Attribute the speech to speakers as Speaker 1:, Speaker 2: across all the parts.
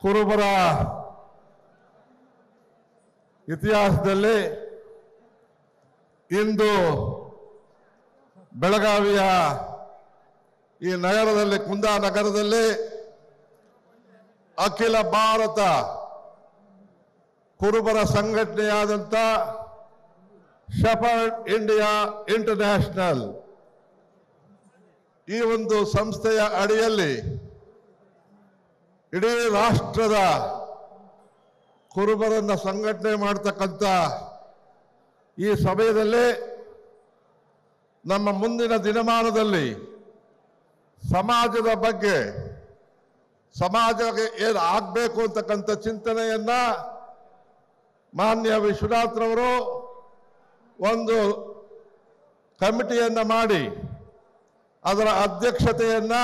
Speaker 1: ಕುರುಬರ ಇತಿಹಾಸದಲ್ಲಿ ಇಂದು ಬೆಳಗಾವಿಯ ಈ ನಗರದಲ್ಲಿ ಕುಂದಾ ನಗರದಲ್ಲಿ ಅಖಿಲ ಭಾರತ ಕುರುಬರ ಸಂಘಟನೆಯಾದಂಥ ಶಫರ್ಡ್ ಇಂಡಿಯಾ ಇಂಟರ್ನ್ಯಾಷನಲ್ ಈ ಒಂದು ಸಂಸ್ಥೆಯ ಅಡಿಯಲ್ಲಿ ಇಡೀ ರಾಷ್ಟ್ರದ ಕುರುಬರನ್ನ ಸಂಘಟನೆ ಮಾಡ್ತಕ್ಕಂಥ ಈ ಸಮಯದಲ್ಲಿ ನಮ್ಮ ಮುಂದಿನ ದಿನಮಾನದಲ್ಲಿ ಸಮಾಜದ ಬಗ್ಗೆ ಸಮಾಜಕ್ಕೆ ಏನು ಆಗಬೇಕು ಅಂತಕ್ಕಂಥ ಚಿಂತನೆಯನ್ನ ಮಾನ್ಯ ವಿಶ್ವನಾಥ್ರವರು ಒಂದು ಕಮಿಟಿಯನ್ನ ಮಾಡಿ ಅದರ ಅಧ್ಯಕ್ಷತೆಯನ್ನ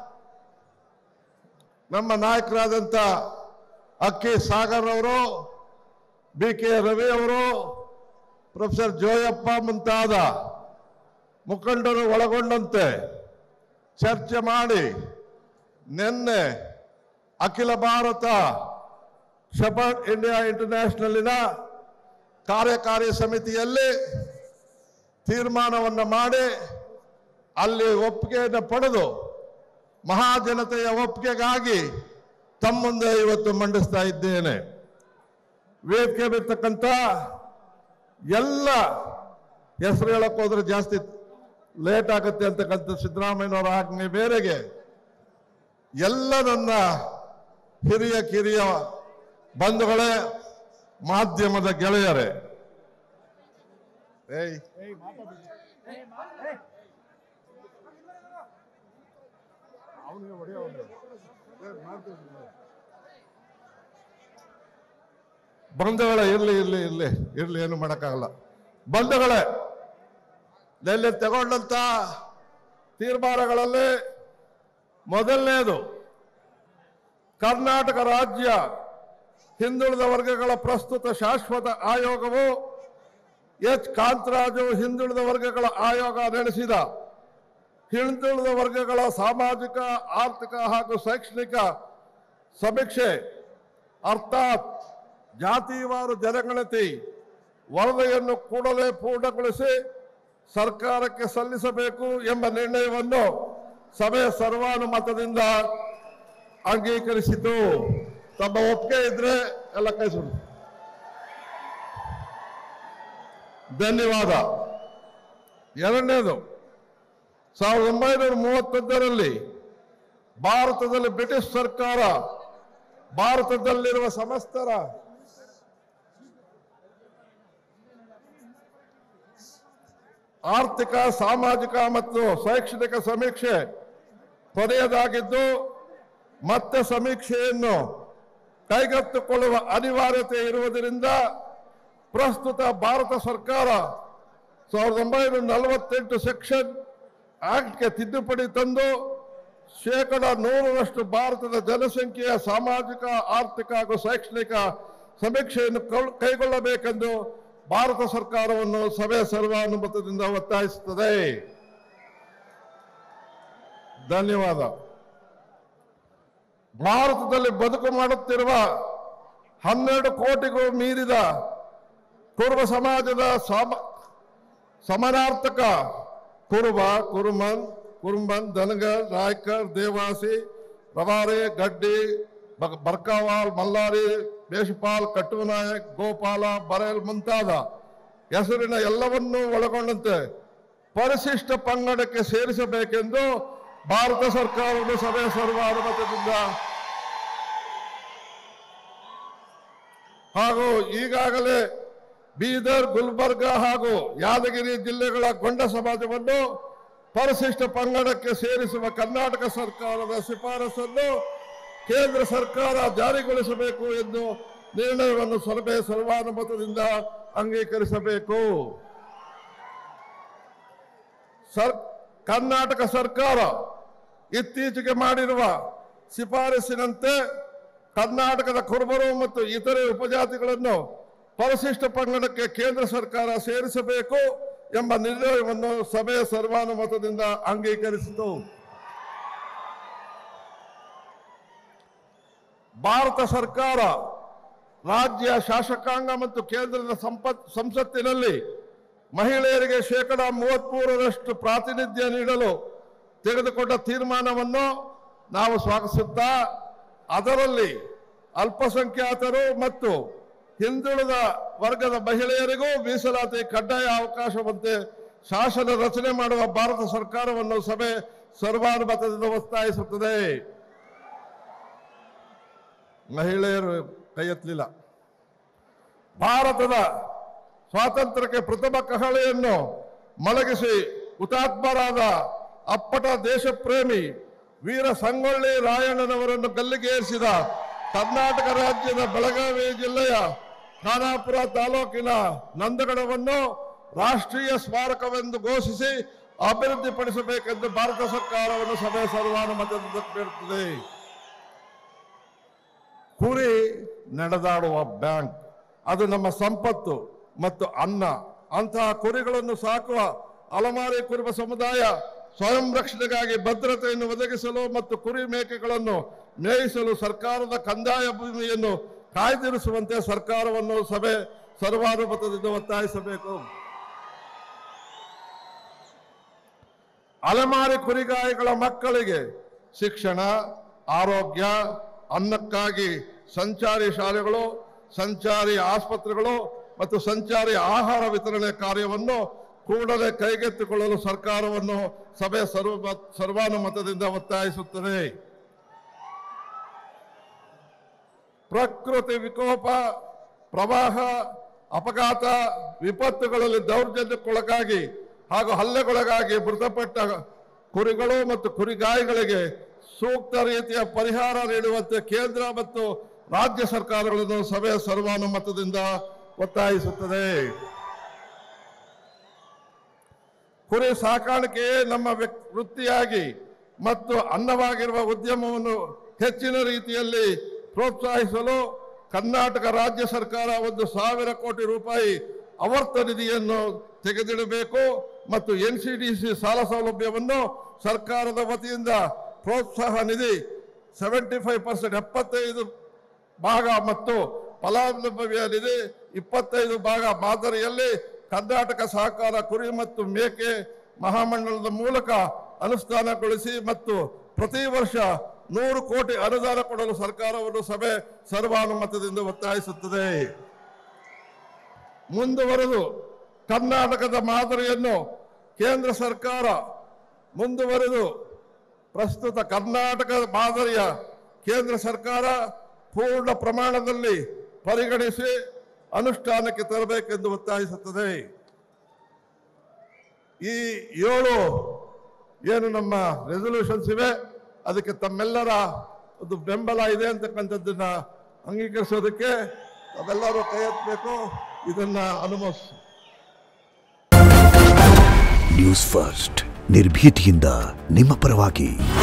Speaker 1: ನಮ್ಮ ನಾಯಕರಾದಂಥ ಅಕ್ಕಿ ಸಾಗರ್ ಅವರು ಬಿ ಕೆ ರವಿ ಅವರು ಪ್ರೊಫೆಸರ್ ಜೋಯಪ್ಪ ಮುಂತಾದ ಮುಖಂಡರು ಒಳಗೊಂಡಂತೆ ಚರ್ಚೆ ಮಾಡಿ ನಿನ್ನೆ ಅಖಿಲ ಭಾರತ ಶಪರ್ಡ್ ಇಂಡಿಯಾ ಇಂಟರ್ನ್ಯಾಷನಲಿನ ಕಾರ್ಯಕಾರಿ ಸಮಿತಿಯಲ್ಲಿ ತೀರ್ಮಾನವನ್ನು ಮಾಡಿ ಅಲ್ಲಿ ಒಪ್ಪಿಗೆಯನ್ನು ಪಡೆದು ಮಹಾಜನತೆಯ ಒಪ್ಪಿಗೆಗಾಗಿ ತಮ್ಮ ಮುಂದೆ ಇವತ್ತು ಮಂಡಿಸ್ತಾ ಇದ್ದೇನೆ ವೇದಿಕೆ ಬಿರ್ತಕ್ಕಂಥ ಎಲ್ಲ ಹೆಸರು ಹೇಳಕ್ ಹೋದ್ರೆ ಜಾಸ್ತಿ ಲೇಟ್ ಆಗುತ್ತೆ ಅಂತಕ್ಕಂಥ ಸಿದ್ದರಾಮಯ್ಯನವರ ಆಜ್ಞೆ ಮೇರೆಗೆ ಎಲ್ಲ ನನ್ನ ಹಿರಿಯ ಕಿರಿಯ ಬಂಧುಗಳೇ ಮಾಧ್ಯಮದ ಗೆಳೆಯರೇ ಏಯ್ ಬಂಧುಗಳೇ ಇರ್ಲಿ ಇರ್ಲಿ ಇರ್ಲಿ ಇರ್ಲಿ ಏನು ಮಾಡೋಕ್ಕಾಗಲ್ಲ ಬಂಧುಗಳೇ ನೆಲ್ಲಿ ತಗೊಂಡಂತ ತೀರ್ಮಾನಗಳಲ್ಲಿ ಮೊದಲನೇದು ಕರ್ನಾಟಕ ರಾಜ್ಯ ಹಿಂದುಳಿದ ವರ್ಗಗಳ ಪ್ರಸ್ತುತ ಶಾಶ್ವತ ಆಯೋಗವು ಎಚ್ ಕಾಂತರಾಜು ಹಿಂದುಳಿದ ವರ್ಗಗಳ ಆಯೋಗ ನಡೆಸಿದ ಹಿಂದುಳಿದ ವರ್ಗಗಳ ಸಾಮಾಜಿಕ ಆರ್ಥಿಕ ಹಾಗೂ ಶೈಕ್ಷಣಿಕ ಸಮೀಕ್ಷೆ ಅರ್ಥಾತ್ ಜಾತಿವಾರು ಜನಗಣತಿ ವರದಿಯನ್ನು ಕೂಡಲೇ ಪೂರ್ಣಗೊಳಿಸಿ ಸರ್ಕಾರಕ್ಕೆ ಸಲ್ಲಿಸಬೇಕು ಎಂಬ ನಿರ್ಣಯವನ್ನು ಸಭೆ ಸರ್ವಾನುಮತದಿಂದ ಅಂಗೀಕರಿಸಿತು ತಮ್ಮ ಒಪ್ಪಿಗೆ ಇದ್ರೆ ಎಲ್ಲ ಕೈ ಸುಳ್ಳು ಧನ್ಯವಾದ ಎರಡನೇದು ಸಾವಿರದ ಒಂಬೈನೂರ ಮೂವತ್ತೊಂದರಲ್ಲಿ ಭಾರತದಲ್ಲಿ ಬ್ರಿಟಿಷ್ ಸರ್ಕಾರ ಭಾರತದಲ್ಲಿರುವ ಸಮಸ್ತರ ಆರ್ಥಿಕ ಸಾಮಾಜಿಕ ಮತ್ತು ಶೈಕ್ಷಣಿಕ ಸಮೀಕ್ಷೆ ಕೊನೆಯದಾಗಿದ್ದು ಮತ್ತೆ ಸಮೀಕ್ಷೆಯನ್ನು ಕೈಗೆತ್ತಿಕೊಳ್ಳುವ ಅನಿವಾರ್ಯತೆ ಇರುವುದರಿಂದ ಪ್ರಸ್ತುತ ಭಾರತ ಸರ್ಕಾರ ಸಾವಿರದ ಒಂಬೈನೂರ ನಲವತ್ತೆಂಟು ಸೆಕ್ಷನ್ ಆಕ್ಟ್ಗೆ ತಿದ್ದುಪಡಿ ತಂದು ಶೇಕಡ ನೂರರಷ್ಟು ಭಾರತದ ಜನಸಂಖ್ಯೆಯ ಸಾಮಾಜಿಕ ಆರ್ಥಿಕ ಹಾಗೂ ಶೈಕ್ಷಣಿಕ ಸಮೀಕ್ಷೆಯನ್ನು ಕೌ- ಕೈಗೊಳ್ಳಬೇಕೆಂದು ಭಾರತ ಸರ್ಕಾರವನ್ನು ಸಭೆ ಸರ್ವಾನುಮತದಿಂದ ಒತ್ತಾಯಿಸುತ್ತದೆ ಧನ್ಯವಾದ ಭಾರತದಲ್ಲಿ ಬದುಕು ಮಾಡುತ್ತಿರುವ ಹನ್ನೆರಡು ಕೋಟಿಗೂ ಮೀರಿದ ಕುರುಬ ಸಮಾಜದ ಸಮ ಸಮಾನಾರ್ಥಕ ಕುರುಬ ಕುರುಮನ್ ಕುರುಂಬನ್ ಧನಗರ್ ರಾಯ್ಕರ್ ದೇವಾಸಿ ರವಾರೆ ಗಡ್ಡಿ ಬ- ಬರ್ಕಾವಾಲ್ ಮಲ್ಲಾರಿ ದೇಶಪಾಲ್ ಕಟ್ಟುನಾಯಕ್ ಗೋಪಾಲ ಬರೇಲ್ ಮುಂತಾದ ಹೆಸರಿನ ಎಲ್ಲವನ್ನೂ ಒಳಗೊಂಡಂತೆ ಪರಿಶಿಷ್ಟ ಪಂಗಡಕ್ಕೆ ಸೇರಿಸಬೇಕೆಂದು ಭಾರತ ಸರ್ಕಾರವನ್ನು ಸಭೆ ಸರ್ವಾನುಮತದಿಂದ ಹಾಗೂ ಈಗಾಗಲೇ ಬೀದರ್ ಗುಲ್ಬರ್ಗ ಹಾಗೂ ಯಾದಗಿರಿ ಜಿಲ್ಲೆಗಳ ಗೊಂಡ ಸಮಾಜವನ್ನು ಪರಿಶಿಷ್ಟ ಪಂಗಡಕ್ಕೆ ಸೇರಿಸುವ ಕರ್ನಾಟಕ ಸರ್ಕಾರದ ಶಿಫಾರಸನ್ನು ಕೇಂದ್ರ ಸರ್ಕಾರ ಜಾರಿಗೊಳಿಸಬೇಕು ಎಂದು ನಿರ್ಣಯವನ್ನು ಸಭೆ ಸರ್ವಾನುಮತದಿಂದ ಅಂಗೀಕರಿಸಬೇಕು ಸರ್ ಕರ್ನಾಟಕ ಸರ್ಕಾರ ಇತ್ತೀಚೆಗೆ ಮಾಡಿರುವ ಶಿಫಾರಸಿನಂತೆ ಕರ್ನಾಟಕದ ಕುರುಬರು ಮತ್ತು ಇತರೆ ಉಪಜಾತಿಗಳನ್ನು ಪರಿಶಿಷ್ಟ ಪಂಗಡಕ್ಕೆ ಕೇಂದ್ರ ಸರ್ಕಾರ ಸೇರಿಸಬೇಕು ಎಂಬ ನಿರ್ಣಯವನ್ನು ಸಭೆಯ ಸರ್ವಾನುಮತದಿಂದ ಅಂಗೀಕರಿಸಿತು ಭಾರತ ಸರ್ಕಾರ ರಾಜ್ಯ ಶಾಸಕಾಂಗ ಮತ್ತು ಕೇಂದ್ರದ ಸಂಪತ್ ಸಂಸತ್ತಿನಲ್ಲಿ ಮಹಿಳೆಯರಿಗೆ ಶೇಕಡ ಮೂವತ್ಮೂರರಷ್ಟು ಪ್ರಾತಿನಿಧ್ಯ ನೀಡಲು ತೆಗೆದುಕೊಂಡ ತೀರ್ಮಾನವನ್ನು ನಾವು ಸ್ವಾಗತಿಸುತ್ತಾ ಅದರಲ್ಲಿ ಅಲ್ಪಸಂಖ್ಯಾತರು ಮತ್ತು ಹಿಂದುಳಿದ ವರ್ಗದ ಮಹಿಳೆಯರಿಗೂ ಮೀಸಲಾತಿ ಕಡ್ಡಾಯ ಅವಕಾಶವಂತೆ ಶಾಸನ ರಚನೆ ಮಾಡುವ ಭಾರತ ಸರ್ಕಾರವನ್ನು ಸಭೆ ಸರ್ವಾನುಮತದಿಂದ ಒತ್ತಾಯಿಸುತ್ತದೆ ಮಹಿಳೆಯರು ಕೈ ಎತ್ತಲಿಲ್ಲ ಭಾರತದ ಸ್ವಾತಂತ್ರ್ಯಕ್ಕೆ ಪ್ರಥಮ ಕಹಳೆಯನ್ನು ಮೊಳಗಿಸಿ ಹುತಾತ್ಮರಾದ ಅಪ್ಪಟ ದೇಶಪ್ರೇಮಿ ವೀರ ಸಂಗೊಳ್ಳಿ ರಾಯಣ್ಣನವರನ್ನು ಗಲ್ಲಿಗೇರಿಸಿದ ಕರ್ನಾಟಕ ರಾಜ್ಯದ ಬೆಳಗಾವಿ ಜಿಲ್ಲೆಯ ಖಾನಾಪುರ ತಾಲೂಕಿನ ನಂದಗಡವನ್ನು ರಾಷ್ಟ್ರೀಯ ಸ್ಮಾರಕವೆಂದು ಘೋಷಿಸಿ ಅಭಿವೃದ್ಧಿಪಡಿಸಬೇಕೆಂದು ಭಾರತ ಸರ್ಕಾರವನ್ನು ಸಭೆ ಸರ್ವಾನುಮತದಿಂದ ಬೇಡುತ್ತದೆ ಕುರಿ ನಡೆದಾಡುವ ಬ್ಯಾಂಕ್ ಅದು ನಮ್ಮ ಸಂಪತ್ತು ಮತ್ತು ಅನ್ನ ಅಂತಹ ಕುರಿಗಳನ್ನು ಸಾಕುವ ಅಲಮಾರಿ ಕುರುಬ ಸಮುದಾಯ ಸ್ವಯಂ ರಕ್ಷಣೆಗಾಗಿ ಭದ್ರತೆಯನ್ನು ಒದಗಿಸಲು ಮತ್ತು ಕುರಿ ಮೇಕೆಗಳನ್ನು ಮೇಯಿಸಲು ಸರ್ಕಾರದ ಕಂದಾಯ ಭೂಮಿಯನ್ನು ಕಾಯ್ದಿರಿಸುವಂತೆ ಸರ್ಕಾರವನ್ನು ಸಭೆ ಸರ್ವಾನುಮತದಿಂದ ಒತ್ತಾಯಿಸಬೇಕು ಅಲೆಮಾರಿ ಕುರಿಗಾಯಿಗಳ ಮಕ್ಕಳಿಗೆ ಶಿಕ್ಷಣ ಆರೋಗ್ಯ ಅನ್ನಕ್ಕಾಗಿ ಸಂಚಾರಿ ಶಾಲೆಗಳು ಸಂಚಾರಿ ಆಸ್ಪತ್ರೆಗಳು ಮತ್ತು ಸಂಚಾರಿ ಆಹಾರ ವಿತರಣೆ ಕಾರ್ಯವನ್ನು ಕೂಡಲೇ ಕೈಗೆತ್ತಿಕೊಳ್ಳಲು ಸರ್ಕಾರವನ್ನು ಸಭೆ ಸರ್ವ ಸರ್ವಾನುಮತದಿಂದ ಒತ್ತಾಯಿಸುತ್ತದೆ ಪ್ರಕೃತಿ ವಿಕೋಪ ಪ್ರವಾಹ ಅಪಘಾತ ವಿಪತ್ತುಗಳಲ್ಲಿ ದೌರ್ಜನ್ಯಕ್ಕೊಳಗಾಗಿ ಹಾಗೂ ಹಲ್ಲೆಗೊಳಗಾಗಿ ಮೃತಪಟ್ಟ ಕುರಿಗಳು ಮತ್ತು ಕುರಿಗಾಯಿಗಳಿಗೆ ಸೂಕ್ತ ರೀತಿಯ ಪರಿಹಾರ ನೀಡುವಂತೆ ಕೇಂದ್ರ ಮತ್ತು ರಾಜ್ಯ ಸರ್ಕಾರಗಳನ್ನು ಸಭೆ ಸರ್ವಾನುಮತದಿಂದ ಒತ್ತಾಯಿಸುತ್ತದೆ ಕುರಿ ಸಾಕಾಣಿಕೆಯೇ ನಮ್ಮ ವ್ಯಕ್- ವೃತ್ತಿಯಾಗಿ ಮತ್ತು ಅನ್ನವಾಗಿರುವ ಉದ್ಯಮವನ್ನು ಹೆಚ್ಚಿನ ರೀತಿಯಲ್ಲಿ ಪ್ರೋತ್ಸಾಹಿಸಲು ಕರ್ನಾಟಕ ರಾಜ್ಯ ಸರ್ಕಾರ ಒಂದು ಸಾವಿರ ಕೋಟಿ ರೂಪಾಯಿ ಆವರ್ತ ನಿಧಿಯನ್ನು ತೆಗೆದಿಡಬೇಕು ಮತ್ತು ಎನ್ ಸಿ ಡಿ ಸಿ ಸಾಲ ಸೌಲಭ್ಯವನ್ನು ಸರ್ಕಾರದ ವತಿಯಿಂದ ಪ್ರೋತ್ಸಾಹ ನಿಧಿ ಸೆವೆಂಟಿ ಫೈವ್ ಪರ್ಸೆಂಟ್ ಎಪ್ಪತ್ತೈದು ಭಾಗ ಮತ್ತು ಫಲಾನುಭವಿಯ ನಿಧಿ ಇಪ್ಪತ್ತೈದು ಭಾಗ ಮಾದರಿಯಲ್ಲಿ ಕರ್ನಾಟಕ ಸಹಕಾರ ಕುರಿ ಮತ್ತು ಮೇಕೆ ಮಹಾಮಂಡಲದ ಮೂಲಕ ಅನುಷ್ಠಾನಗೊಳಿಸಿ ಮತ್ತು ಪ್ರತಿ ವರ್ಷ ನೂರು ಕೋಟಿ ಅನುದಾನ ಕೊಡಲು ಸರ್ಕಾರವನ್ನು ಸಭೆ ಸರ್ವಾನುಮತದಿಂದ ಒತ್ತಾಯಿಸುತ್ತದೆ ಮುಂದುವರೆದು ಕರ್ನಾಟಕದ ಮಾದರಿಯನ್ನು ಕೇಂದ್ರ ಸರ್ಕಾರ ಮುಂದುವರೆದು ಪ್ರಸ್ತುತ ಕರ್ನಾಟಕ ಮಾದರಿಯ ಕೇಂದ್ರ ಸರ್ಕಾರ ಪೂರ್ಣ ಪ್ರಮಾಣದಲ್ಲಿ ಪರಿಗಣಿಸಿ ಅನುಷ್ಠಾನಕ್ಕೆ ತರಬೇಕೆಂದು ಒತ್ತಾಯಿಸುತ್ತದೆ ಈ ಏಳು ಏನು ನಮ್ಮ ರೆಸೊಲ್ಯೂಷನ್ಸ್ ಇವೆ ಅದಕ್ಕೆ ತಮ್ಮೆಲ್ಲರ ಒಂದು ಬೆಂಬಲ ಇದೆ ಅಂತಕ್ಕಂಥದ್ದನ್ನ ಅಂಗೀಕರಿಸೋದಕ್ಕೆ ತಾವೆಲ್ಲರೂ ಕೈ ಎತ್ತಬೇಕು ಇದನ್ನ ಅನುಮೋದಿಸಿ
Speaker 2: ನ್ಯೂಸ್ ಫಸ್ಟ್ ನಿರ್ಭೀತಿಯಿಂದ ನಿಮ್ಮ ಪರವಾಗಿ